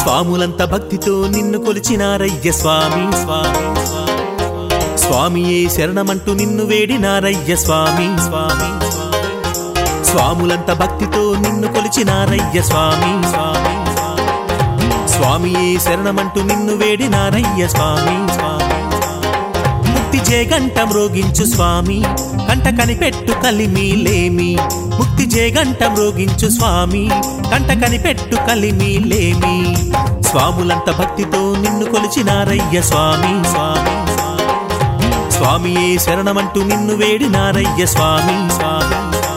స్వాములంత భక్తితో నిన్ను కొలిచినారయ్య స్వామి స్వామి స్వామి. స్వామియే శరణమంటూ నిన్ను వేడినారయ్య స్వామి స్వామి స్వామి. స్వాములంత భక్తితో నిన్ను కొలిచినారయ్య స్వామి స్వామి స్వామి. స్వామియే శరణమంటూ నిన్ను వేడినారయ్య స్వామి స్వామి ముక్తి జేగంట మ్రోగించు స్వామి కంట కనిపెట్టు కలిమి లేమి ముక్తి జేగంట మ్రోగించు స్వామి కంట కనిపెట్టు కలిమి లేమి స్వాములంత భక్తితో నిన్ను కొలిచినారయ్య స్వామి స్వామి స్వామియే శరణమంటూ నిన్ను వేడినారయ్య స్వామి స్వామి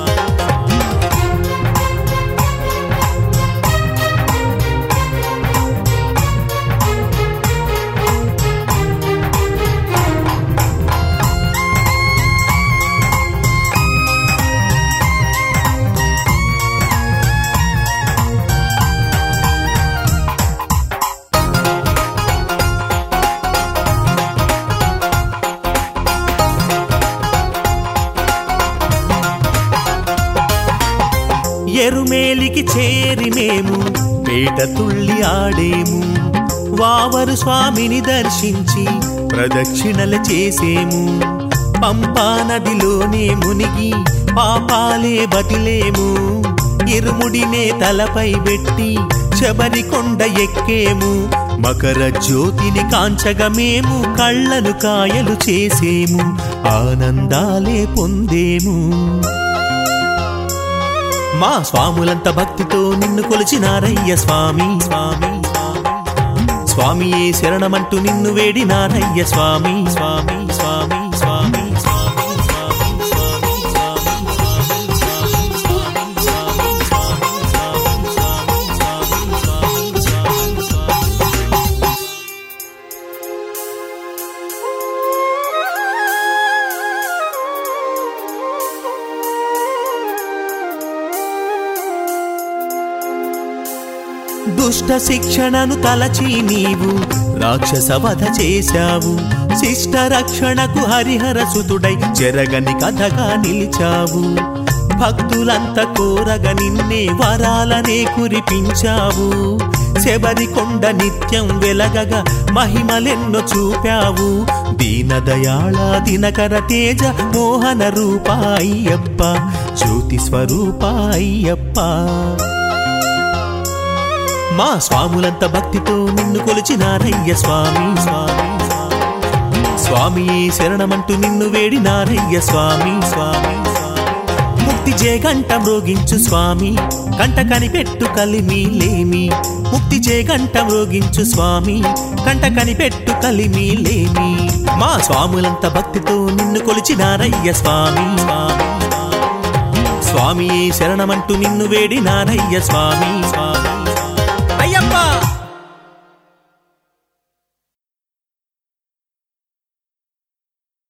ఎరుమేలికి చేరి మేము పేట తుళ్ళి ఆడేము వావరు స్వామిని దర్శించి ప్రదక్షిణలు చేసేము పంపా నదిలోనే మునిగి పాపాలే బతిలేము ఇరుముడినే తలపై పెట్టి శబరికొండ ఎక్కేము మకర జ్యోతిని కాంచగా మేము కళ్ళను కాయలు చేసేము ఆనందాలే పొందేము మా స్వాములంత భక్తితో నిన్ను కొలిచినారయ్య స్వామి స్వామి స్వామియే శరణమంటూ నిన్ను వేడినారయ్య స్వామి స్వామి స్వామి స్వామి స్వామి స్వామి స్వామి స్వామి దుష్ట శిక్షణను తలచి నీవు రాక్షస వధ చేశావు శిష్ట రక్షణకు హరిహర సుతుడై చెరగని కథగా నిలిచావు భక్తులంత కోరగ నిన్నే వరాలనే కురిపించావు శబరికొండ నిత్యం వెలగగా మహిమలెన్నో చూపావు దీనదయాళ దినకర తేజ మోహన రూప అయ్యప్ప జ్యోతి స్వరూప అయ్యప్ప మా స్వాములంత భక్తితో నిన్ను కొలిచినారయ్య స్వామి స్వామి స్వామి శరణమంటూ నిన్ను వేడినారయ్య స్వామి స్వామి ముక్తి జేగంట మ్రోగించు స్వామి కంట కనిపెట్టు కలిమి లేమి ముక్తి జేగంట మ్రోగించు స్వామి కంట కనిపెట్టు కలిమి లేమి మా స్వాములంత భక్తితో నిన్ను కొలిచినారయ్య స్వామి స్వామి స్వామి శరణమంటూ నిన్ను వేడినారయ్య స్వామి స్వామి అయ్యప్ప